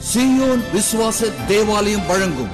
சீயோன் விசுவாச தேவாலயம் வழங்கும்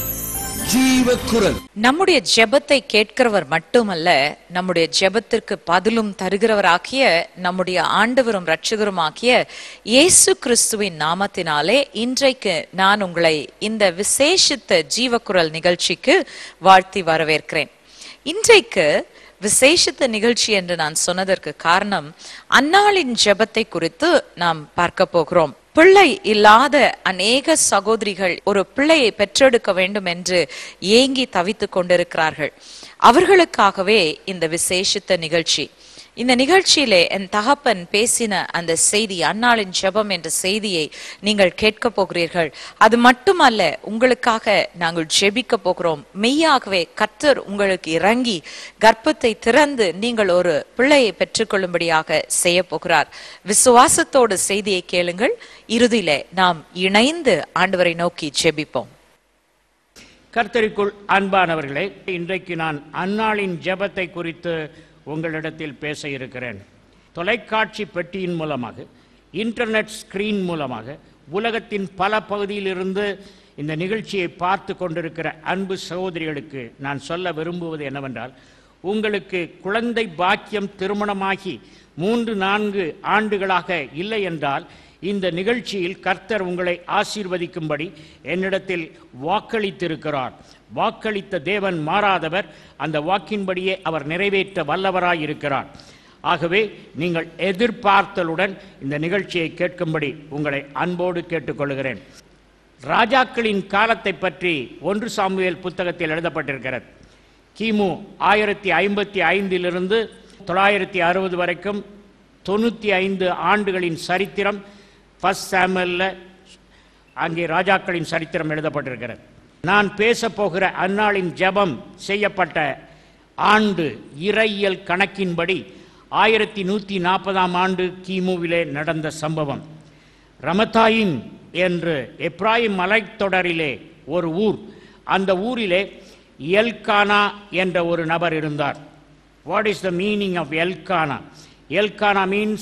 ஜீவ குரல் நம்முடைய ஜெபத்தை கேட்கிறவர் மட்டுமல்ல நம்முடைய ஜெபத்திற்கு பதிலும் தருகிறவராகிய நம்முடைய ஆண்டவரும் இரட்சகருமாகிய இயேசு கிறிஸ்துவின் நாமத்தினாலே இன்றைக்கு நான் உங்களை இந்த விசேஷித்த ஜீவக்குரல் நிகழ்ச்சிக்கு வாழ்த்தி வரவேற்கிறேன் இன்றைக்கு விசேஷித்த நிகழ்ச்சி என்று நான் சொன்னதற்கு காரணம் அன்னாளின் ஜெபத்தை குறித்து நாம் பார்க்க போகிறோம் பிள்ளை இல்லாத அநேக சகோதரிகள் ஒரு பிள்ளையை பெற்றெடுக்க வேண்டும் என்று ஏங்கி தவித்துக் கொண்டிருக்கிறார்கள் அவர்களுக்காகவே இந்த விசேஷித்த நிகழ்ச்சி இந்த நிகழ்ச்சியிலே என் தகப்பன் பேசின அந்த செய்தி அன்னாளின் ஜெபம் என்ற செய்தியை நீங்கள் கேட்க போகிறீர்கள் அது மட்டுமல்ல உங்களுக்காக நாங்கள் ஜெபிக்க போகிறோம் மெய்யாகவே கர்த்தர் உங்களுக்கு இறங்கி கர்ப்பத்தை திறந்து நீங்கள் ஒரு பிள்ளையை பெற்றுக்கொள்ளும்படியாக செய்ய போகிறார் விசுவாசத்தோடு செய்தியை கேளுங்கள் இறுதியிலே நாம் இணைந்து ஆண்டவரை நோக்கி ஜெபிப்போம் கர்த்தருக்குள் அன்பானவர்களே இன்றைக்கு நான் அன்னாளின் ஜெபத்தை குறித்து உங்களிடத்தில் பேச இருக்கிறேன் தொலைக்காட்சி பெட்டியின் மூலமாக இன்டர்நெட் ஸ்கிரீன் மூலமாக உலகத்தின் பல பகுதியிலிருந்து இந்த நிகழ்ச்சியை பார்த்து கொண்டிருக்கிற அன்பு சகோதரிகளுக்கு நான் சொல்ல விரும்புவது என்னவென்றால் உங்களுக்கு குழந்தை பாக்கியம் திருமணமாகி மூன்று நான்கு ஆண்டுகளாக இல்லை என்றால் இந்த நிகழ்ச்சியில் கர்த்தர் உங்களை ஆசீர்வதிக்கும்படி என்னிடத்தில் வாக்களித்திருக்கிறார் வாக்களித்த தேவன் மாறாதவர் அந்த வாக்கின்படியே அவர் நிறைவேற்ற வல்லவராய் இருக்கிறார் ஆகவே நீங்கள் எதிர்பார்த்தலுடன் இந்த நிகழ்ச்சியை கேட்கும்படி உங்களை அன்போடு கேட்டுக்கொள்கிறேன் ராஜாக்களின் காலத்தை பற்றி ஒன்று சாமுவேல் புத்தகத்தில் எழுதப்பட்டிருக்கிறது கிமு ஆயிரத்தி ஐம்பத்தி ஐந்திலிருந்து தொள்ளாயிரத்தி அறுபது வரைக்கும் தொண்ணூற்றி ஐந்து ஆண்டுகளின் சரித்திரம் ஃபர்ஸ்ட் சாமுவேலில் அங்கே ராஜாக்களின் சரித்திரம் எழுதப்பட்டிருக்கிறது நான் பேச போகிற அந்நாளின் ஜெபம் செய்யப்பட்ட ஆண்டு இறையியல் கணக்கின்படி ஆயிரத்தி நூற்றி நாற்பதாம் ஆண்டு கிமுவிலே நடந்த சம்பவம் ரமதாயின் என்று எப்ராயிம் மலைத்தொடரிலே ஒரு ஊர் அந்த ஊரிலே எல்கானா என்ற ஒரு நபர் இருந்தார் what is the meaning of Elkanah Elkanah means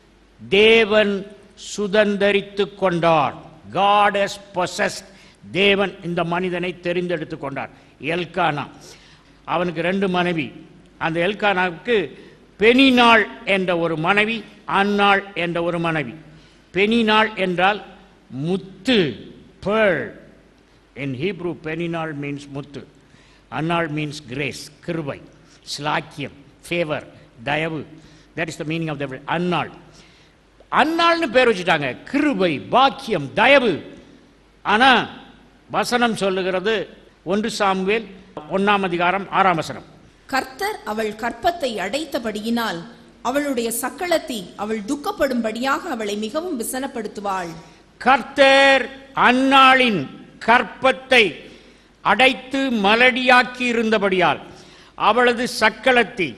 தேவன் சுதந்தரித்து கொண்டார் காட் எஸ் பொசஸ்ட் தேவன் இந்த மனிதனை தெரிந்தெடுத்து கொண்டார் எல்கானா அவனுக்கு ரெண்டு மனைவி அந்த எல்கானாவுக்கு பெனினாள் என்ற ஒரு மனைவி அன்னாள் என்ற ஒரு மனைவி பெனினாள் என்றால் முத்து பேள் இன் ஹீப்ரூ பெனினாள் மீன்ஸ் முத்து அன்னாள் மீன்ஸ் கிரேஸ் கிருபை ஸ்லாக்கியம் ஃபேவர் தயவு that is the meaning of the அன்னாள் அன்னாள்னு பேர் வச்சுட்டாங்க கிருபை பாக்கியம் தயவு ஆனா வசனம் சொல்லுகிறது ஒன்று சாமுவேல் ஒன்னாம் அதிகாரம் ஆறாம் வசனம் கர்த்தர் அவள் கற்பத்தை அடைத்தபடியினால் அவளுடைய சக்களத்தி அவள் துக்கப்படும்படியாக அவளை மிகவும் விசனப்படுத்துவாள் கர்த்தர் அன்னாளின் கற்பத்தை அடைத்து மலடியாக்கி இருந்தபடியால் அவளது சக்களத்தி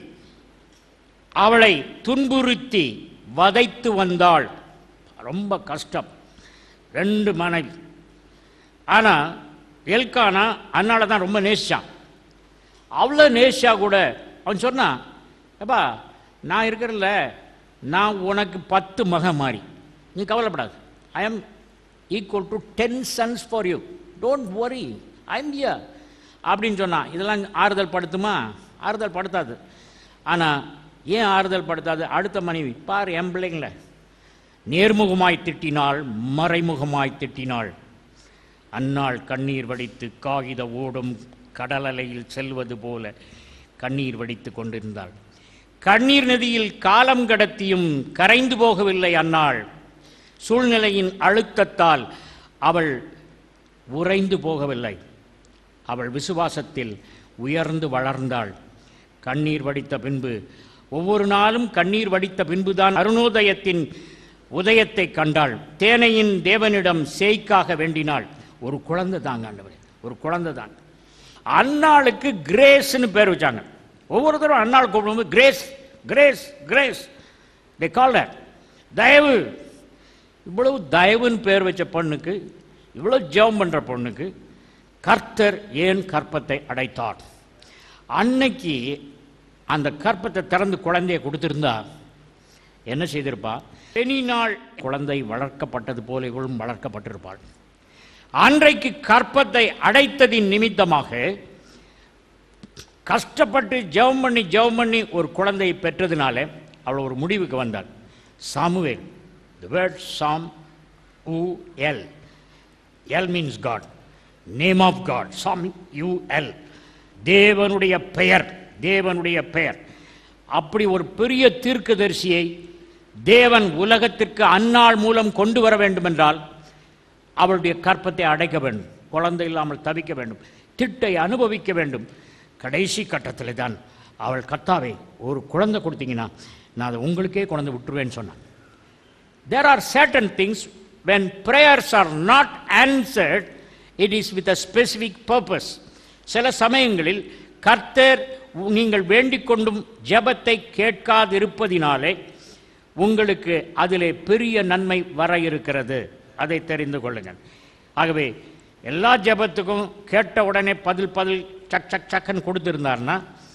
அவளை துன்புறுத்தி வதைத்து வந்தாள் ரொம்ப கஷ்டம் ரெண்டு மனைவி ஆனால் எல்கானா அன்னால தான் ரொம்ப நேசிச்சான் அவ்வளோ நேசிச்சா கூட அவன் சொன்னான் ஏப்பா நான் இருக்கிறல்ல நான் உனக்கு பத்து மகன் மாறி நீ கவலைப்படாது I am equal to ten sons for you don't worry I am here அப்படின்னு சொன்னான் இதெல்லாம் ஆறுதல் படுத்துமா ஆறுதல் படுத்தாது ஆனால் ஏன் ஆறுதல் படுத்தாது அடுத்த மனைவி பார் என் பிள்ளைங்கள நேர்முகமாய் திட்டினாள் மறைமுகமாய் திட்டினாள் அன்னாள் கண்ணீர் வடித்து காகித ஓடும் கடலலையில் செல்வது போல கண்ணீர் வடித்து கொண்டிருந்தாள் கண்ணீர் நதியில் காலம் கடத்தியும் கரைந்து போகவில்லை அன்னாள் சூழ்நிலையின் அழுத்தத்தால் அவள் உறைந்து போகவில்லை அவள் விசுவாசத்தில் உயர்ந்து வளர்ந்தாள் கண்ணீர் வடித்த பின்பு ஒவ்வொரு நாளும் கண்ணீர் வடித்த பின்புதான் அருணோதயத்தின் உதயத்தை கண்டாள் தேனையின் தேவனிடம் சேய்க்காக வேண்டினாள் ஒரு குழந்தை தாங்க ஆண்டவரே ஒரு குழந்தை தான் அன்னாளுக்கு கிரேஸ்னு பேர் வச்சாங்க ஒவ்வொரு தடவை அன்னாள் கூப்பிடும்போது grace grace grace they call தயவு இவ்வளவு தயவுன்னு பேர் வச்ச பொண்ணுக்கு இவ்வளோ ஜெபம் பண்ணுற பொண்ணுக்கு கர்த்தர் ஏன் கற்பத்தை அடைத்தார் அன்னைக்கு அந்த கற்பத்தை திறந்து குழந்தைய கொடுத்திருந்தா என்ன செய்திருப்பா பெனினாள் குழந்தை வளர்க்கப்பட்டது போல இவளும் வளர்க்கப்பட்டிருப்பாள் அன்றைக்கு கற்பத்தை அடைத்ததின் நிமித்தமாக கஷ்டப்பட்டு ஜெபம் பண்ணி ஜெபம் பண்ணி ஒரு குழந்தையை பெற்றதுனால அவள் ஒரு முடிவுக்கு வந்தாள் Samuel the word Samuel El means God name of God Samuel தேவனுடைய பெயர் தேவனுடைய பெயர் அப்படி ஒரு பெரிய தீர்க்கதரிசியை தேவன் உலகத்திற்கு அந்நாள் மூலம் கொண்டு வர வேண்டுமென்றால் அவளுடைய கற்பத்தை அடைக்க வேண்டும் குழந்தை இல்லாமல் தவிக்க வேண்டும் திட்டை அனுபவிக்க வேண்டும் கடைசி கட்டத்தில் தான் அவள் கர்த்தாவே ஒரு குழந்தை கொடுத்தீங்கன்னா நான் அதை உங்களுக்கே குழந்தை விட்டுருவேன்னு சொன்னான் there are certain things when prayers are not answered it is with a specific purpose சில சமயங்களில் கர்த்தர் நீங்கள் வேண்டிக் கொண்டும் ஜெபத்தை கேட்காதிருப்பதினாலே உங்களுக்கு அதிலே பெரிய நன்மை வர இருக்கிறது அதை தெரிந்து கொள்ளுங்கள் ஆகவே எல்லா ஜெபத்துக்கும் கேட்ட உடனே பதில் பதில் சக் சக் சக்கன்னு கொடுத்திருந்தார்னா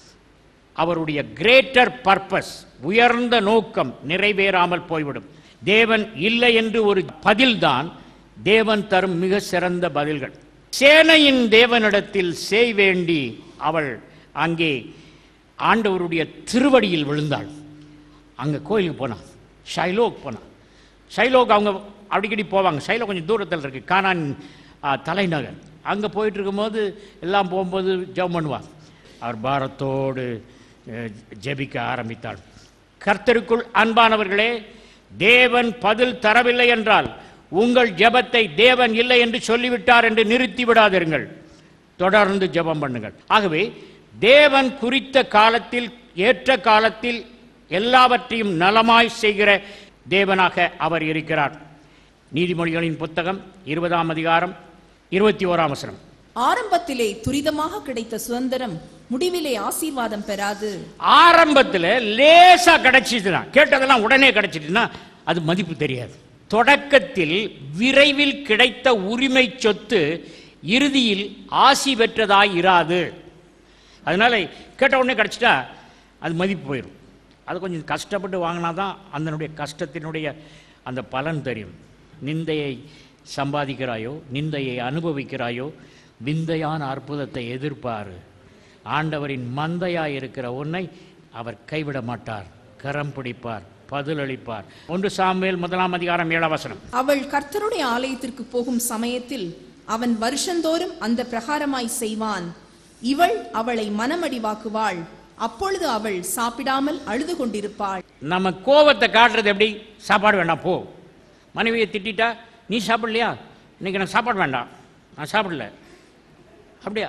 அவருடைய கிரேட்டர் பர்பஸ் உயர்ந்த நோக்கம் நிறைவேறாமல் போய்விடும் தேவன் இல்லை என்று ஒரு பதில்தான் தேவன் தரும் மிக சிறந்த பதில்கள் சேனையின் தேவனிடத்தில் செய் வேண்டி அவள் அங்கே ஆண்டவருடைய திருவடியில் விழுந்தாள் அங்கே கோயிலுக்கு போனான் ஷைலோக் போனான் ஷைலோக் அவங்க அடிக்கடி போவாங்க ஷைலோ கொஞ்சம் தூரத்தில் இருக்கு கானான் ஆ, தலைநகர் அங்கே போயிட்டு இருக்கும்போது எல்லாம் போகும்போது ஜெபம் பண்ணுவாங்க அவர் பாரத்தோடு அஹ், ஜெபிக்க ஆரம்பித்தாள் கர்த்தருக்குள் அன்பானவர்களே தேவன் பதில் தரவில்லை என்றால் உங்கள் ஜெபத்தை தேவன் இல்லை என்று சொல்லிவிட்டார் என்று நிறுத்தி விடாதிருங்கள் தொடர்ந்து ஜெபம் பண்ணுங்கள் ஆகவே தேவன் குறித்த காலத்தில் ஏற்ற காலத்தில் எல்லாவற்றையும் நலமாய் செய்கிற தேவனாக அவர் இருக்கிறார் நீதிமொழிகளின் புத்தகம் இருபதாம் அதிகாரம் இருபத்தி ஓராம் வசனம் ஆரம்பத்திலே துரிதமாக கிடைத்த சுதந்திரம் முடிவிலே ஆசீர்வாதம் பெறாது ஆரம்பத்தில் லேசா கிடைச்சிதுன்னா கேட்டதெல்லாம் உடனே கிடைச்சிட்டுன்னா அது மதிப்பு தெரியாது தொடக்கத்தில் விரைவில் கிடைத்த உரிமை சொத்து இறுதியில் ஆசி பெற்றதாய் இராது அதனால கேட்ட உடனே கிடைச்சிட்டா அது மதிப்பு போயிடும் அது கொஞ்சம் கஷ்டப்பட்டு வாங்கினா தான் அதனுடைய கஷ்டத்தினுடைய அந்த பலன் தெரியும் நிந்தையை சம்பாதிக்கிறாயோ நிந்தையை அனுபவிக்கிறாயோ விந்தையான அற்புதத்தை எதிர்ப்பாரு ஆண்டவரின் மந்தையாய் இருக்கிற உன்னை அவர் கைவிட மாட்டார் கரம் பிடிப்பார் பதிலளிப்பார் ஒன்று சாமுவேல் முதலாம் அதிகாரம் ஏழாம் வசனம் அவள் கர்த்தருடைய ஆலயத்திற்கு போகும் சமயத்தில் அவன் வருஷந்தோறும் அந்த பிரகாரமாய் செய்வான் இவள் அவளை மனமடிவாக்குவாள் அப்பொழுது அவள் சாப்பிடாமல் அழுது கொண்டிருப்பாள் நம்ம கோபத்தை காட்டுறது எப்படி சாப்பாடு வேண்டாம் போ மனைவியை திட்டிட்டா நீ சாப்பிடலையா இன்னைக்கு நான் சாப்பாடு வேண்டாம் நான் சாப்பிடல அப்படியா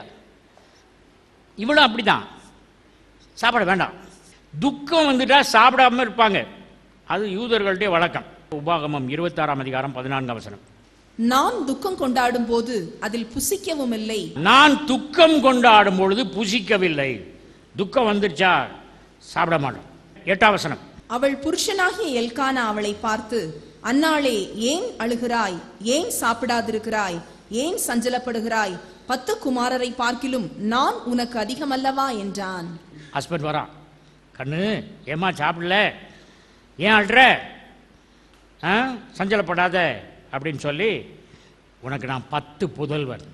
இவளும் அப்படிதான் சாப்பாடு வேண்டாம் துக்கம் வந்துட்டா சாப்பிடாம இருப்பாங்க அது யூதர்களுடைய வழக்கம் உபாகமம் இருபத்தாறாம் அதிகாரம் பதினான்காம் வசனம் நான் துக்கம் கொண்டாடும் போது அதில் புசிக்கவும் இல்லை நான் துக்கம் கொண்டாடும் பொழுது புசிக்கவில்லை துக்கம் வந்துருச்சா சாப்பிட மாட்டோம் எட்டாம் வசனம் அவள் புருஷனாகிய எல்கானா அவளை பார்த்து அன்னாளே ஏன் அழுகிறாய் ஏன் சாப்பிடாதிருக்கிறாய் ஏன் சஞ்சலப்படுகிறாய் பத்து குமாரரை பார்க்கிலும் நான் உனக்கு அதிகமல்லவா என்றான் ஹஸ்பண்ட் வரான் கண்ணு ஏம்மா சாப்பிடல ஏன் அழுற ஆ சஞ்சலப்படாத அப்படின்னு சொல்லி உனக்கு நான் பத்து புதல்வன்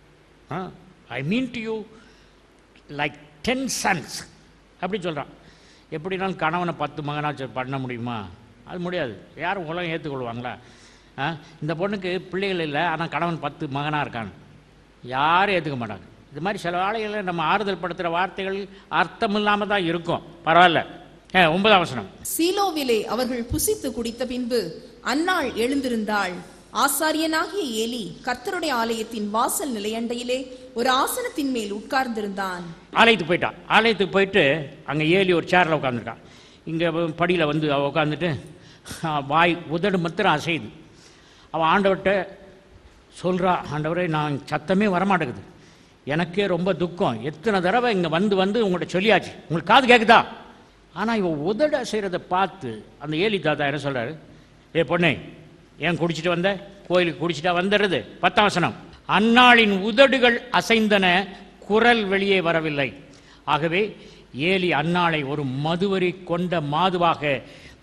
I mean to you like ten sons அப்படி சொல்கிறான் எப்படினாலும் கணவனை பத்து மகனாச்சு பண்ண முடியுமா அது முடியாது யாரும் உலகம் ஏற்றுக்கொள்வாங்களா ஆ இந்த பொண்ணுக்கு பிள்ளைகள் இல்லை ஆனால் கணவன் பத்து மகனாக இருக்கான் யாரும் ஏற்றுக்க மாட்டாங்க இது மாதிரி சில வேளைகளில் நம்ம ஆறுதல் படுத்துகிற வார்த்தைகள் அர்த்தம் இல்லாமல் தான் இருக்கும் பரவாயில்ல ஏ ஒன்பதாம் வசனம் சீலோவிலே அவர்கள் புசித்து குடித்த பின்பு அன்னாள் எழுந்திருந்தாள் ஆசாரியனாகிய ஏலி கர்த்தருடைய ஆலயத்தின் வாசல் நிலையண்டையிலே ஒரு ஆசனத்தின் மேல் உட்கார்ந்திருந்தான் ஆலயத்துக்கு போயிட்டான் ஆலயத்துக்கு போயிட்டு அங்கே ஏலி ஒரு சேரில் உட்காந்துருக்கான் இங்கே படியில் வந்து அவள் உட்காந்துட்டு வாய் உதடு மாத்திரம் அசையுது அவள் ஆண்டவர்கிட்ட சொல்கிறா ஆண்டவரே நான் சத்தமே வரமாட்டேங்குது எனக்கே ரொம்ப துக்கம் எத்தனை தடவை இங்கே வந்து வந்து உங்கள்கிட்ட சொல்லியாச்சு உங்களுக்கு காது கேட்குதா ஆனால் இவன் உதடு அசைகிறத பார்த்து அந்த ஏலி தாத்தா என்ன சொல்கிறாரு ஏ பொண்ணே ஏன் குடிச்சிட்டு வந்த கோயிலுக்கு குடிச்சிட்டா வந்துடுறது பத்தாம் வசனம் அன்னாளின் உதடுகள் அசைந்தன குரல் வெளியே வரவில்லை ஆகவே ஏலி அன்னாளை ஒரு மதுவரி கொண்ட மாதுவாக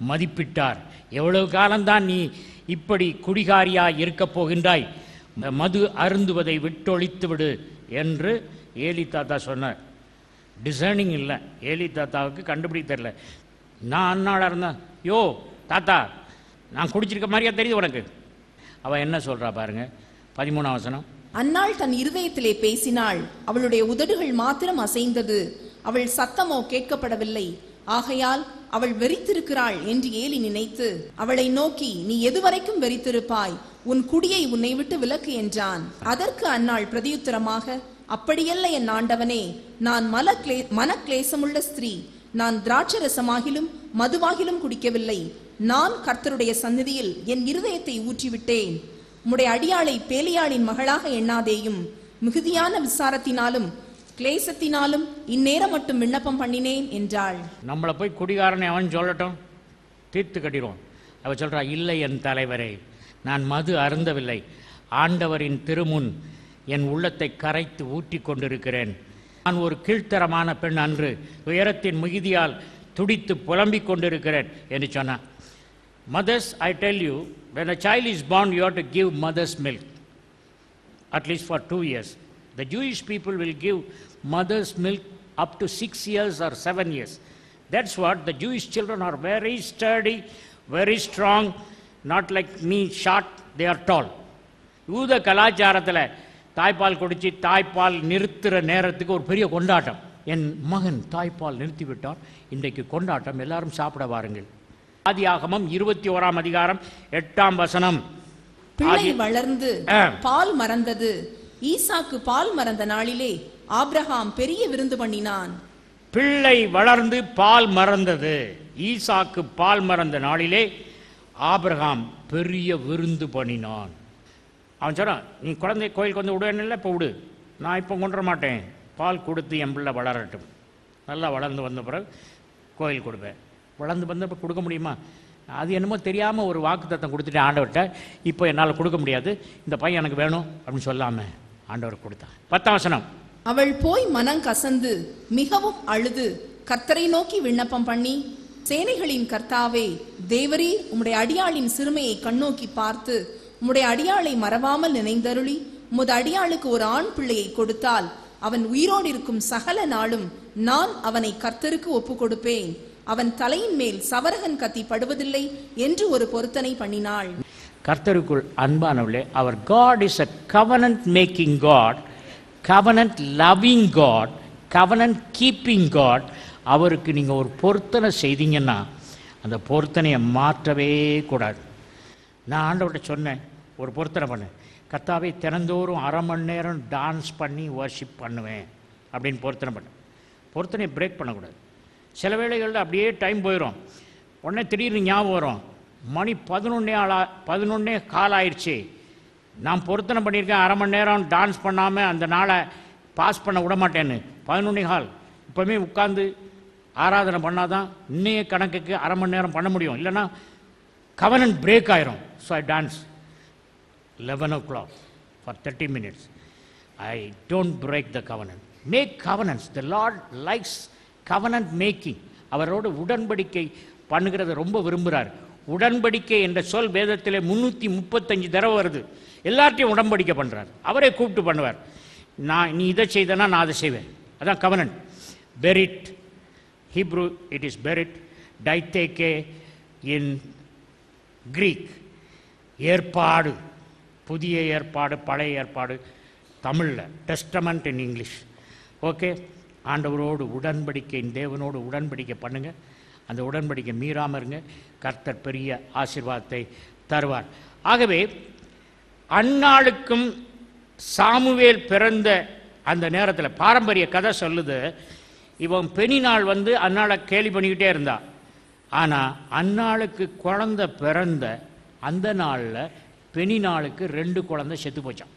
மதிப்பிட்டார் எவ்வளவு காலம்தான் நீ இப்படி குடிகாரியாய் இருக்கப் போகின்றாய் ம- மது அருந்துவதை விட்டொழித்து விடு என்று ஏலி தாத்தா சொன்னார் டிசைனிங் இல்லை ஏலி தாத்தாவுக்கு கண்டுபிடிக்க தெரியல நான் அன்னாடா இருந்தேன் யோ தாத்தா நான் குடிச்சிருக்க மாதிரியா தெரியுது உனக்கு அவன் என்ன சொல்றா பாருங்க பதிமூணாம் வசனம் அன்னாள் தன் இருதயத்திலே பேசினாள் அவளுடைய உதடுகள் மாத்திரம் அசைந்தது அவள் சத்தமோ கேட்கப்படவில்லை ஆகையால் அவள் வெறித்திருக்கிறாள் என்று ஏலி நினைத்து அவளை நோக்கி நீ எதுவரைக்கும் வெறித்திருப்பாய் உன் குடியை உன்னை விட்டு விலக்கு என்றான் அதற்கு அன்னாள் பிரதியுத்தரமாக அப்படியல்ல என் ஆண்டவனே நான் மல கிளே மனக்லேசமுள்ள ஸ்திரீ நான் திராட்சரசமாகிலும் மதுவாகிலும் குடிக்கவில்லை நான் கர்த்தருடைய சந்நிதியில் என் இருதயத்தை ஊற்றிவிட்டேன் உம்முடைய அடியாளை பேலியாளின் மகளாக எண்ணாதேயும் மிகுதியான விசாரத்தினாலும் கிளேசத்தினாலும் இந்நேரம் மட்டும் விண்ணப்பம் பண்ணினேன் என்றாள் நம்மளை போய் குடிகாரனை அவன் சொல்லட்டும் தீர்த்து கட்டிடுவோம் அவ சொல்றா இல்லை என் தலைவரே நான் மது அருந்தவில்லை ஆண்டவரின் திருமுன் என் உள்ளத்தை கரைத்து ஊற்றி கொண்டிருக்கிறேன் நான் ஒரு கீழ்த்தரமான பெண் அன்று உயரத்தின் மிகுதியால் துடித்து புலம்பிக் கொண்டிருக்கிறேன் என்று சொன்னான் mothers I tell you when a child is born you have to give mother's milk at least for two years. The Jewish people will give mother's milk up to six years or seven years. That's what the Jewish children are very sturdy, very strong, not like me, short, they are tall. யூத கலாச்சாரத்தில் தாய்ப்பால் குடிச்சு தாய்ப்பால் நிறுத்துற நேரத்துக்கு ஒரு பெரிய கொண்டாட்டம் என் மகன் தாய்ப்பால் நிறுத்தி விட்டான் இன்றைக்கு கொண்டாட்டம் எல்லாரும் சாப்பிட வாருங்கள் ஆதியாகமம் இருபத்தி ஓராம் அதிகாரம் எட்டாம் வசனம் பிள்ளை ஆதி- வளர்ந்து ஆ. பால் மறந்தது ஈசாக்கு பால் மறந்த நாளிலே ஆபிரகாம் பெரிய விருந்து பண்ணினான் பிள்ளை வளர்ந்து பால் மறந்தது ஈசாக்கு பால் மறந்த நாளிலே ஆபிரகாம் பெரிய விருந்து பண்ணினான் அவன் சொன்னான் நீ குழந்தை கோயிலுக்கு வந்து விடுவேன்னு இப்போ விடு நான் இப்போ கொண்டு வர மாட்டேன் பால் கொடுத்து என் பிள்ளை வளரட்டும் நல்லா வளர்ந்து வந்த பிறகு கோயில் கொடுப்பேன் வளர்ந்து வந்தப்ப கொடுக்க முடியுமா அது என்னமோ தெரியாமல் ஒரு வாக்குத்தத்தம் கொடுத்துட்டு ஆண்டவர்கிட்ட இப்போ என்னால் கொடுக்க முடியாது இந்த பையன் எனக்கு வேணும் அப்படின்னு சொல்லாமல் ஆண்டவர் கொடுத்தான் பத்தாம் வசனம் அவள் போய் மனம் கசந்து மிகவும் அழுது கர்த்தரை நோக்கி விண்ணப்பம் பண்ணி சேனைகளின் கர்த்தாவே தேவரீர் உம்முடைய அடியாளின் சிறுமையை கண்ணோக்கி பார்த்து உம்முடைய அடியாளை மறவாமல் நினைந்தருளி உமது அடியாளுக்கு ஒரு ஆண் பிள்ளையை கொடுத்தால் அவன் உயிரோடு இருக்கும் சகல நாளும் நான் அவனை கர்த்தருக்கு ஒப்பு கொடுப்பேன் அவன் தலையின் மேல் சவரகன் கத்தி படுவதில்லை என்று ஒரு பொருத்தனை பண்ணினாள் கர்த்தருக்குள் அன்பானவர்களே அவர் God is a covenant making God covenant loving God covenant keeping God அவருக்கு நீங்கள் ஒரு பொருத்தனை செய்தீங்கன்னா அந்த பொருத்தனையை மாற்றவே கூடாது நான் ஆண்டவர்கிட்ட சொன்னேன் ஒரு பொருத்தனை பண்ணேன் கர்த்தாவே தினந்தோறும் அரை மணி நேரம் டான்ஸ் பண்ணி வர்ஷிப் பண்ணுவேன் அப்படின்னு பொருத்தனை பண்ணேன் பொருத்தனையை பிரேக் பண்ணக்கூடாது சில வேளைகளில் அப்படியே டைம் போயிடும் உடனே திடீர்னு ஞாபகம் வரும் மணி பதினொன்னே ஆளா பதினொன்னே கால் ஆயிடுச்சு நான் பொருத்தனை பண்ணியிருக்கேன் அரை மணி நேரம் டான்ஸ் பண்ணாமல் அந்த நாளை பாஸ் பண்ண விட மாட்டேன்னு பதினொன்னே கால் இப்போவுமே உட்காந்து ஆராதனை பண்ணாதான் இன்னைய கணக்குக்கு அரை மணி நேரம் பண்ண முடியும் இல்லைன்னா கவனன் பிரேக் ஆயிரும் so I dance eleven o'clock for thirty minutes I don't break the covenant make covenants the Lord likes covenant making அவரோட உடன்படிக்கை பண்ணுகிறத ரொம்ப விரும்புகிறார் உடன்படிக்கை என்ற சொல் வேதத்திலே முந்நூற்றி முப்பத்தஞ்சு தடவை வருது எல்லார்ட்டையும் உடன்படிக்கை பண்ணுறார் அவரே கூப்பிட்டு பண்ணுவார் நான் நீ இதை செய்தனா நான் அதை செய்வேன் அதான் covenant berit Hebrew it is berit diatheke in Greek ஏற்பாடு புதிய ஏற்பாடு பழைய ஏற்பாடு தமிழில் டெஸ்டமெண்ட் இன் இங்கிலீஷ் ஓகே ஆண்டவரோடு உடன்படிக்கை தேவனோடு உடன்படிக்கை பண்ணுங்க அந்த உடன்படிக்கை மீறாமல் இருங்க கர்த்தர் பெரிய ஆசீர்வாதத்தை தருவார் ஆகவே அந்நாளுக்கும் சாமுவேல் பிறந்த அந்த நேரத்தில் பாரம்பரிய கதை சொல்லுது இவன் பெணிநாள் வந்து அந்நாளை கேலி பண்ணிக்கிட்டே இருந்தா ஆனால் அந்நாளுக்கு குழந்தை பிறந்த அந்த நாளில் பெணி நாளுக்கு ரெண்டு குழந்தை செத்து போச்சான்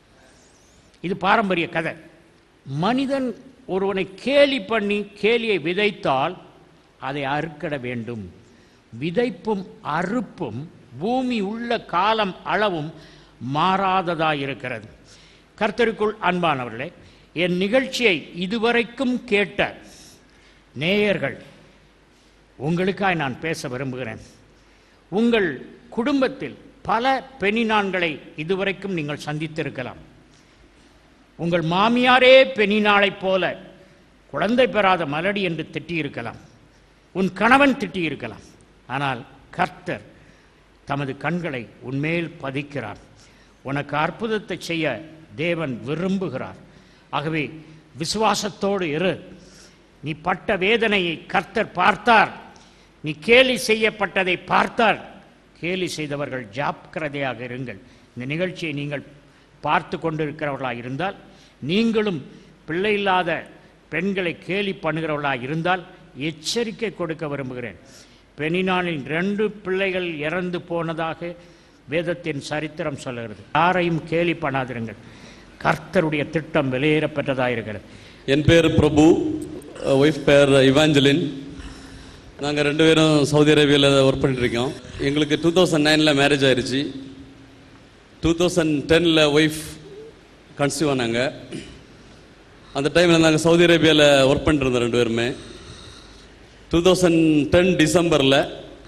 இது பாரம்பரிய கதை மனிதன் ஒருவனை கேலி பண்ணி கேலியை விதைத்தால் அதை அறுக்கட வேண்டும் விதைப்பும் அறுப்பும் பூமி உள்ள காலம் அளவும் மாறாததாயிருக்கிறது கர்த்தருக்குள் அன்பானவர்களே என் நிகழ்ச்சியை இதுவரைக்கும் கேட்ட நேயர்கள் உங்களுக்காய் நான் பேச விரும்புகிறேன் உங்கள் குடும்பத்தில் பல பெண்ணினான்களை இதுவரைக்கும் நீங்கள் சந்தித்திருக்கலாம் உங்கள் மாமியாரே பெண்ணினாளைப் போல குழந்தை பெறாத மலடி என்று திட்டியிருக்கலாம் உன் கணவன் திட்டியிருக்கலாம் ஆனால் கர்த்தர் தமது கண்களை உன்மேல் பதிக்கிறார் உனக்கு அற்புதத்தை செய்ய தேவன் விரும்புகிறார் ஆகவே விசுவாசத்தோடு இரு நீ பட்ட வேதனையை கர்த்தர் பார்த்தார் நீ கேலி செய்யப்பட்டதை பார்த்தார் கேலி செய்தவர்கள் ஜாக்கிரதையாக இருங்கள் இந்த நிகழ்ச்சியை நீங்கள் பார்த்து கொண்டிருக்கிறவர்களாக இருந்தால் நீங்களும் பிள்ளை இல்லாத பெண்களை கேலி பண்ணுகிறவர்களாக இருந்தால் எச்சரிக்கை கொடுக்க விரும்புகிறேன் பெனினானின் ரெண்டு பிள்ளைகள் இறந்து போனதாக வேதத்தின் சரித்திரம் சொல்லுகிறது யாரையும் கேலி பண்ணாதிருங்கள் கர்த்தருடைய திட்டம் வெளியேறப்பெற்றதாக இருக்கிறது என் பேர் பிரபு ஒய்ஃப் பேர் இவாஞ்சலின் நாங்கள் ரெண்டு பேரும் சவுதி அரேபியாவில் ஒர்க் பண்ணிட்டுருக்கோம் எங்களுக்கு டூ தௌசண்ட் நைனில் மேரேஜ் ஆயிடுச்சு டூ தௌசண்ட் டெனில் ஒய்ஃப் கன்சீவ் ஆனாங்க அந்த டைமில் நாங்கள் சவுதி அரேபியாவில் ஒர்க் பண்ணிட்டு இருந்தோம் ரெண்டு பேருமே டூ தௌசண்ட் டென் டிசம்பரில்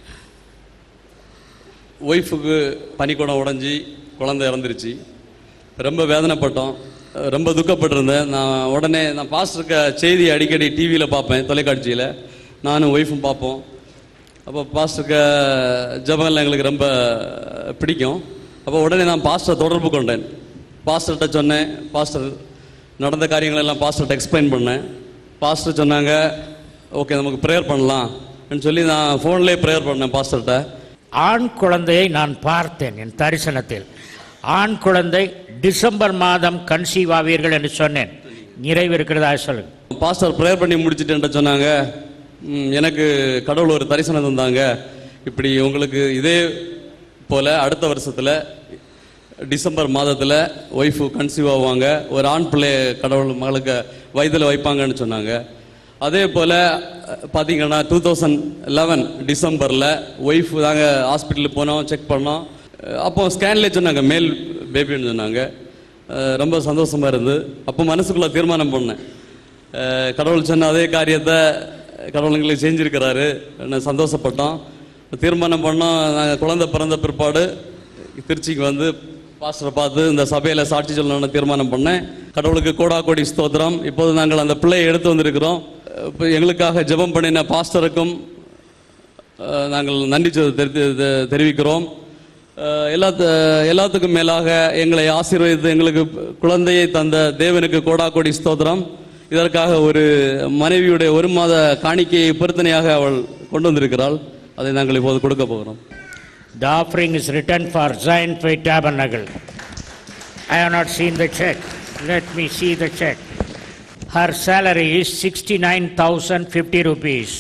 ஒய்ஃபுக்கு பனிக்கூடம் உடஞ்சி குழந்தை இறந்துருச்சு ரொம்ப வேதனைப்பட்டோம் ரொம்ப துக்கப்பட்டிருந்தேன் நான் உடனே நான் பாஸ்டருக்க செய்தி அடிக்கடி டிவியில் பார்ப்பேன் தொலைக்காட்சியில் நானும் ஒய்ஃபும் பார்ப்போம் அப்போ பாஸ்டருக்க ஜபங்கள்லாம் எங்களுக்கு ரொம்ப பிடிக்கும் அப்போ உடனே நான் பாஸ்டரை தொடர்பு கொண்டேன் பாஸ்டர்கிட்ட சொன்னேன் பாஸ்டர் நடந்த காரியங்கள் எல்லாம் பாஸ்டர்கிட்ட எக்ஸ்பிளைன் பண்ணேன் பாஸ்டர் சொன்னாங்க ஓகே நமக்கு ப்ரேயர் பண்ணலாம் சொல்லி நான் ஃபோன்லேயே ப்ரேயர் பண்ணேன் பாஸ்டர்கிட்ட ஆண் குழந்தையை நான் பார்த்தேன் என் தரிசனத்தில் ஆண் குழந்தை டிசம்பர் மாதம் கன்சீவ் ஆவீர்கள் என்று சொன்னேன் நிறைவு இருக்கிறதா சொல்லுங்க பாஸ்டர் ப்ரேயர் பண்ணி முடிச்சுட்டு சொன்னாங்க "ம், எனக்கு கடவுள் ஒரு தரிசனம் தந்தாங்க இப்படி உங்களுக்கு இதே போல அடுத்த வருஷத்துல டிசம்பர் மாதத்துல ஒய்ஃபு கன்சீவ் ஆவாங்க ஒரு ஆண் பிள்ளை கடவுள் மகளுக்கு வயதில் வைப்பாங்கன்னு சொன்னாங்க அதே போல் பார்த்தீங்கன்னா டூ தௌசண்ட் லெவன் டிசம்பரில் ஒய்ஃப் தாங்க ஹாஸ்பிட்டலுக்கு போனோம் செக் பண்ணோம் அஹ் அப்போ ஸ்கேன்லேயே சொன்னாங்க மேல் பேபின்னு சொன்னாங்க அஹ் ரொம்ப சந்தோஷமா இருந்து அப்போ மனசுக்குள்ள தீர்மானம் பண்ணேன் அஹ் கடவுள் சொன்ன அதே காரியத்தை கடவுள் எங்களுக்கு செஞ்சிருக்கிறாரு நான் சந்தோஷப்பட்டோம் தீர்மானம் பண்ணோம் நாங்கள் குழந்தை பிறந்த பிற்பாடு திருச்சிக்கு வந்து பாஸ்டரை பார்த்து இந்த சபையில் சாட்சி சொல்லணும்னு தீர்மானம் பண்ணேன் கடவுளுக்கு கோடா கோடி ஸ்தோத்திரம் இப்போது நாங்கள் அந்த பிள்ளையை எடுத்து வந்திருக்கிறோம் இப்போ எங்களுக்காக ஜெபம் பண்ணின பாஸ்டருக்கும் அஹ், நாங்கள் நன்றி சொ- தெரி- தெ- தெரிவிக்கிறோம் அஹ், எல்லா எல்லாத்துக்கும் மேலாக எங்களை ஆசீர்வதித்து எங்களுக்கு குழந்தையை தந்த தேவனுக்கு கோடா கோடி ஸ்தோத்திரம் இதற்காக ஒரு மனைவியுடைய ஒரு மாத காணிக்கையை பொருத்தனையாக அவள் கொண்டு வந்திருக்கிறாள் அதை நாங்கள் இப்போது கொடுக்க போகிறோம் The offering is written for Zion Faith Tabernacle. I have not seen the check. Let me see the check. Her salary is 69,050 rupees.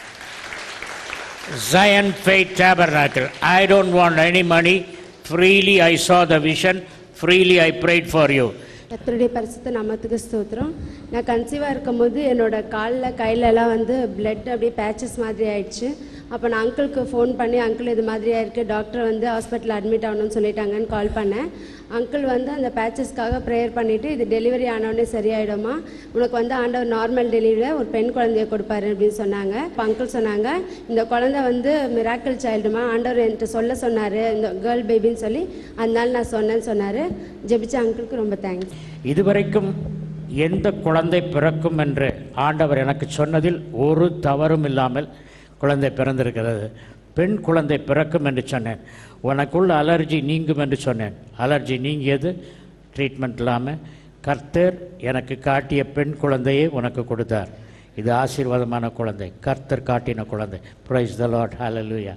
Zion Faith Tabernacle. I don't want any money. Freely I saw the vision. Freely I prayed for you. கர்த்தருடைய பரிசுத்த நாமத்துக்கு ஸ்தோத்திரம் நான் கன்சீவாக இருக்கும்போது என்னோட காலில் கையிலலாம் வந்து blood அப்படியே பேச்சஸ் மாதிரி ஆயிடுச்சு அப்போ நான் அங்கிளுக்கு ஃபோன் பண்ணி அங்கிள் இது மாதிரி ஆயிருக்கு டாக்டர் வந்து ஹாஸ்பிட்டல் அட்மிட் ஆகணும்னு சொல்லிட்டாங்கன்னு கால் பண்ணேன் அங்கிள் வந்து அந்த பேச்சஸ்க்காக ப்ரேயர் பண்ணிவிட்டு இது டெலிவரி ஆனோடனே சரியாயிடுமா உனக்கு வந்து ஆண்டவர் நார்மல் டெலிவரியில் ஒரு பெண் குழந்தைய கொடுப்பாரு அப்படின்னு சொன்னாங்க இப்போ அங்கிள் சொன்னாங்க இந்த குழந்தை வந்து மிராக்கிள் சைல்டுமா ஆண்டவர் என்கிட்ட சொல்ல சொன்னார் இந்த கேர்ள் பேபின்னு சொல்லி அதனால நான் சொன்னேன்னு சொன்னார் ஜெபிச்ச அங்கிளுக்கு ரொம்ப தேங்க்ஸ் இதுவரைக்கும் எந்த குழந்தை பிறக்கும் என்று ஆண்டவர் எனக்கு சொன்னதில் ஒரு தவறும் இல்லாமல் குழந்தை பிறந்திருக்கிறது பெண் குழந்தை பிறக்கும் என்று சொன்னேன் உனக்குள்ள அலர்ஜி நீங்கும் என்று சொன்னேன் அலர்ஜி நீங்கியது ட்ரீட்மெண்ட் இல்லாமல் கர்த்தர் எனக்கு காட்டிய பெண் குழந்தையை உனக்கு கொடுத்தார் இது ஆசீர்வாதமான குழந்தை கர்த்தர் காட்டின குழந்தை பிரைஸ் த லார்ட் ஹalleluya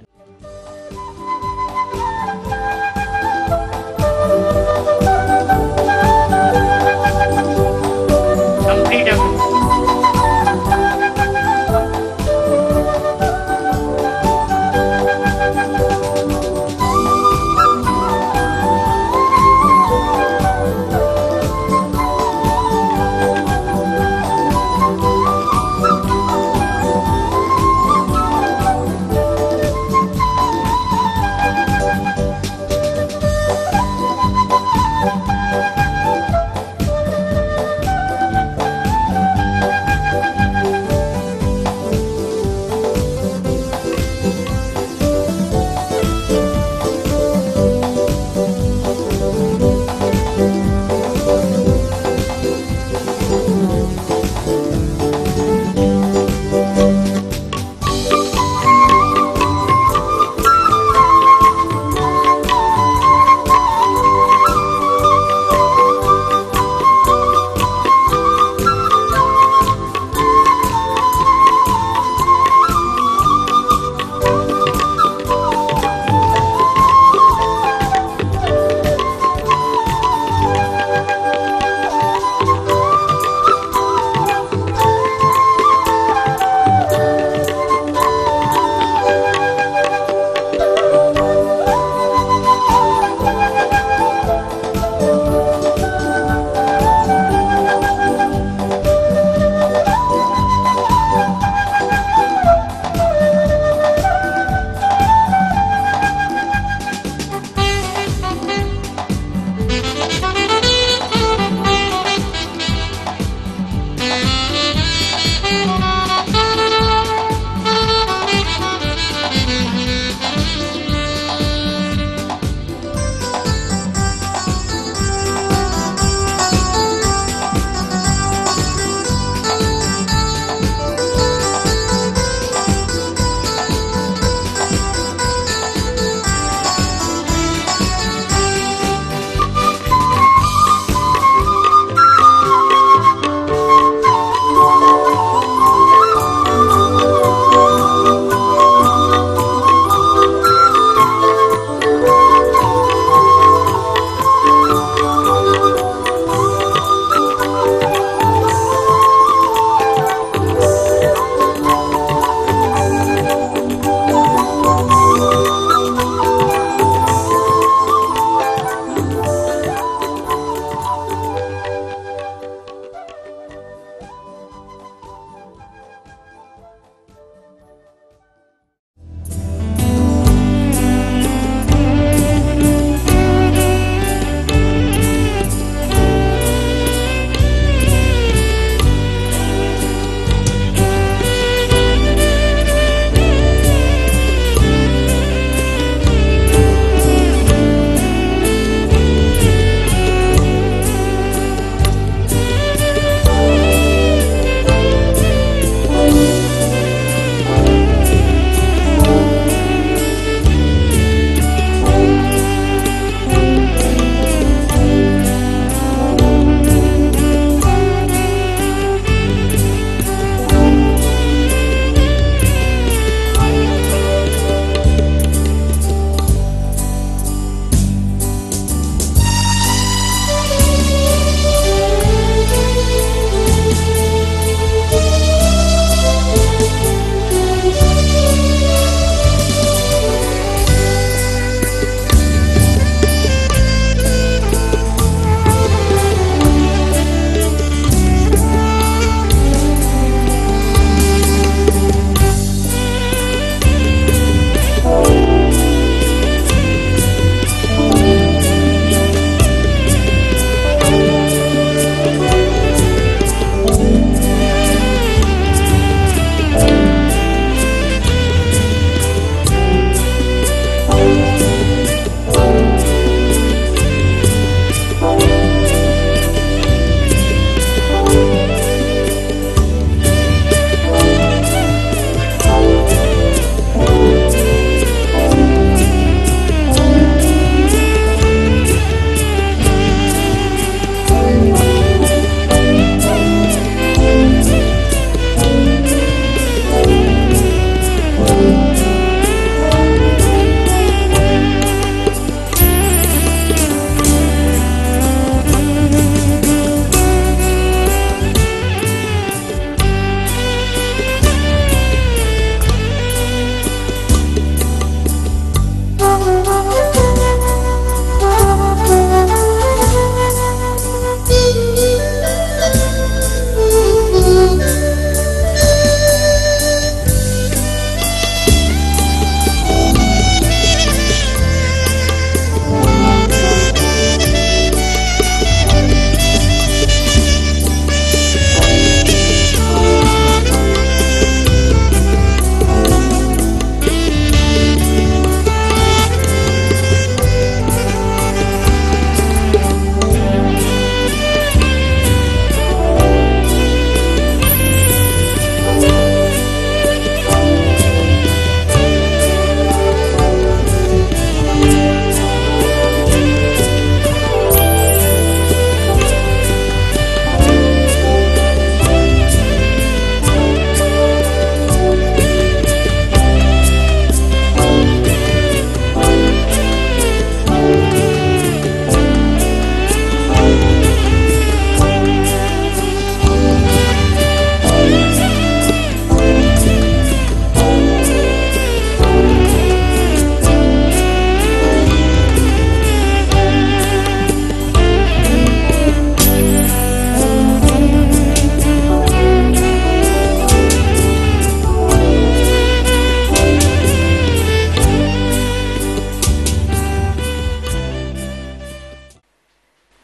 Some freedom.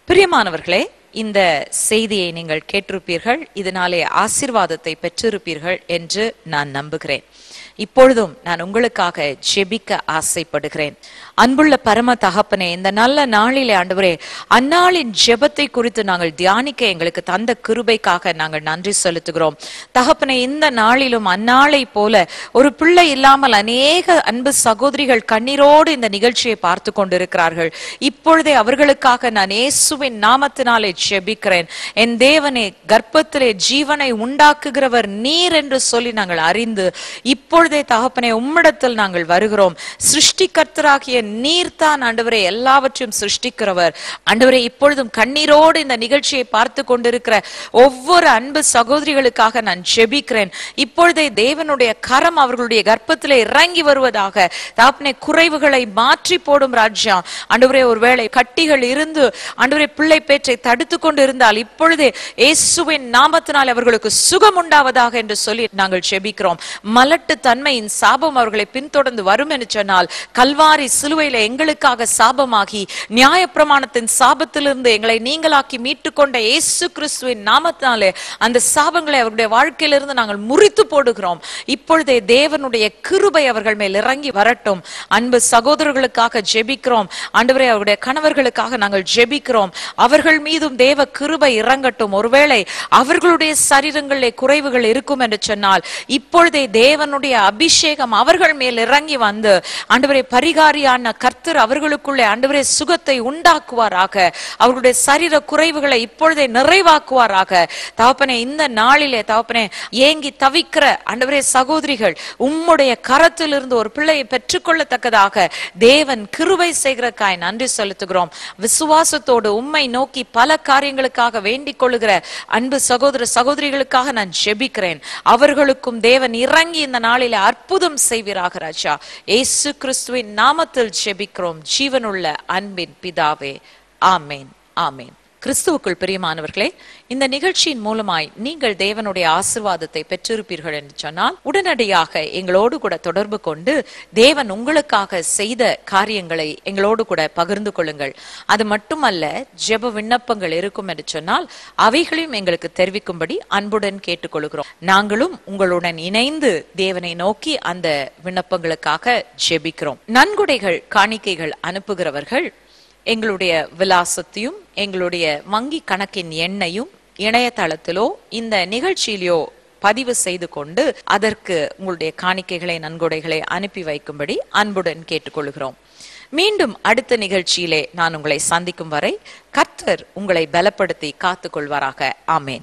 பிரியமானவர்களே இந்த செய்தியை நீங்கள் கேட்டிருப்பீர்கள் இதனாலே ஆசீர்வாதத்தை பெற்றிருப்பீர்கள் என்று நான் நம்புகிறேன் இப்பொழுதும் நான் உங்களுக்காக ஜெபிக்க ஆசைப்படுகிறேன் அன்புள்ள பரம தகப்பனே இந்த நல்ல நாளிலே ஆண்டவரே அந்நாளின் ஜெபத்தை குறித்து நாங்கள் தியானிக்க எங்களுக்கு தந்த கிருபைக்காக நாங்கள் நன்றி செலுத்துகிறோம் தகப்பனே இந்த நாளிலும் அந்நாளை போல ஒரு பிள்ளை இல்லாமல் அநேக அன்பு சகோதரிகள் கண்ணீரோடு இந்த நிகழ்ச்சியை பார்த்து கொண்டிருக்கிறார்கள் இப்பொழுதே அவர்களுக்காக நான் இயேசுவின் நாமத்தினாலே ஜெபிக்கிறேன் என் தேவனே கர்ப்பத்திலே ஜீவனை உண்டாக்குகிறவர் நீர் என்று சொல்லி நாங்கள் அறிந்து இப்பொழுதே தகப்பனே உம்மிடத்தில் நாங்கள் வருகிறோம் சிருஷ்டிகர்த்தராகிய நீர் தான் ஆண்டவரே எல்லாவற்றையும் சிருஷ்டிக்கிறவர் ஆண்டவரே இப்பொழுதும் கண்ணீரோடு இந்த நிகழ்ச்சியை பார்த்து கொண்டிருக்கிற ஒவ்வொரு அன்பு சகோதரிகளுக்காக நான் ஜெபிக்கிறேன் இப்பொழுதே தேவனுடைய கரம் அவர்களுடைய கர்ப்பத்திலே இறங்கி வருவதாக தாப்னே குறைவுகளை மாற்றி போடும் ராஜ்யா ஆண்டவரே ஒருவேளை கட்டிகள் இருந்து ஆண்டவரே பிள்ளை பேற்றை தடுத்து கொண்டு இருந்தால் இப்பொழுதே இயேசுவின் நாமத்தினால் அவர்களுக்கு சுகம் உண்டாவதாக என்று சொல்லி நாங்கள் ஜெபிக்கிறோம் மலட்டு தன்மையின் சாபம் அவர்களை பின்தொடர்ந்து வரும் என்று சொன்னால் கல்வாரி சிலுவையில எங்களுக்காக சாபமாகி நியாயப்பிரமாணத்தின் சாபத்திலிருந்து எங்களை நீங்களாக்கி மீட்டுக்கொண்ட இயேசு கிறிஸ்துவின் நாமத்தினாலே அந்த சாபங்களை அவருடைய வாழ்க்கையிலிருந்து நாங்கள் முறித்து போடுகிறோம் இப்பொழுதே தேவனுடைய கிருபை அவர்கள் மேல் இறங்கி வரட்டும் அன்பு சகோதரர்களுக்காக ஜெபிக்கிறோம் ஆண்டவரே அவருடைய கணவர்களுக்காக நாங்கள் ஜெபிக்கிறோம் அவர்கள் மீதும் தேவ கிருபை இறங்கட்டும் ஒருவேளை அவர்களுடைய சரீரங்களிலே குறைவுகள் இருக்கும் என்று சொன்னால் இப்பொழுதே தேவனுடைய அபிஷேகம் அவர்கள் மேல் இறங்கி வந்து ஆண்டவரே பரிகாரியான கர்த்தர் அவர்களுக்குள்ளே ஆண்டவரே சுகத்தை உண்டாக்குவாராக அவர்களுடைய சரீர குறைவுகளை இப்பொழுதே நிறைவாக்குவாராக தகப்பனே இந்த நாளிலே தகப்பனே ஏங்கி தவிக்கிற ஆண்டவரே சகோதரிகள் உம்முடைய கரத்திலிருந்து ஒரு பிள்ளையை பெற்றுக்கொள்ளத்தக்கதாக தேவன் கிருபை செய்கிறக்காய் நன்றி செலுத்துகிறோம் விசுவாசத்தோடு உம்மை நோக்கி பல காரியங்களுக்காக வேண்டிக் கொள்ளுகிற அன்பு சகோதர சகோதரிகளுக்காக நான் ஜெபிக்கிறேன் அவர்களுக்கும் தேவன் இறங்கி இந்த நாளிலே அற்புதம் செய்வீராக ராஜா இயேசு கிறிஸ்துவின் நாமத்தில் ஜெபிக்கிறோம் ஜீவனுள்ள அன்பின் பிதாவே ஆமேன் ஆமேன் கிறிஸ்துவுக்குள் பிரியமானவர்களே இந்த நிகழ்ச்சியின் மூலமாய் நீங்கள் தேவனுடைய ஆசிர்வாதத்தை பெற்றிருப்பீர்கள் என்று சொன்னால் உடனடியாக எங்களோடு கூட தொடர்பு கொண்டு தேவன் உங்களுக்காக செய்த காரியங்களை எங்களோடு கூட பகிர்ந்து கொள்ளுங்கள் அது மட்டுமல்ல ஜெப விண்ணப்பங்கள் இருக்கும் என்று சொன்னால் அவைகளையும் எங்களுக்கு தெரிவிக்கும்படி அன்புடன் கேட்டுக்கொள்கிறோம் நாங்களும் உங்களுடன் இணைந்து தேவனை நோக்கி அந்த விண்ணப்பங்களுக்காக ஜெபிக்கிறோம் நன்கொடைகள் காணிக்கைகள் அனுப்புகிறவர்கள் எங்களுடைய விலாசத்தையும் எங்களுடைய வங்கி கணக்கின் எண்ணையும் இணையதளத்திலோ இந்த நிகழ்ச்சியிலோ பதிவு செய்து கொண்டு அதற்கு உங்களுடைய காணிக்கைகளை நன்கொடைகளை அனுப்பி வைக்கும்படி அன்புடன் கேட்டுக்கொள்கிறோம் மீண்டும் அடுத்த நிகழ்ச்சியிலே நான் உங்களை சந்திக்கும் வரை கர்த்தர் உங்களை பலப்படுத்தி காத்துக்கொள்வாராக ஆமேன்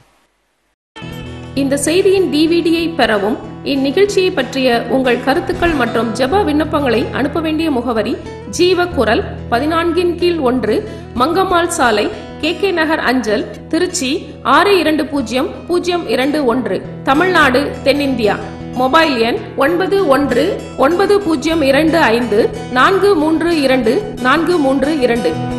இந்த செய்தியின் டிவிடியை பெறவும் இந்நிகழ்ச்சியை பற்றிய உங்கள் கருத்துக்கள் மற்றும் ஜெப விண்ணப்பங்களை அனுப்ப வேண்டிய முகவரி ஜீவ குரல் பதினான்கின் கீழ் ஒன்று மங்கம்மாள் சாலை கே கே நகர் அஞ்சல் திருச்சி ஆறு இரண்டு பூஜ்ஜியம் பூஜ்ஜியம் இரண்டு ஒன்று தமிழ்நாடு தென்னிந்தியா மொபைல் எண் ஒன்பது ஒன்று ஒன்பது பூஜ்ஜியம் இரண்டு ஐந்து நான்கு மூன்று இரண்டு நான்கு மூன்று இரண்டு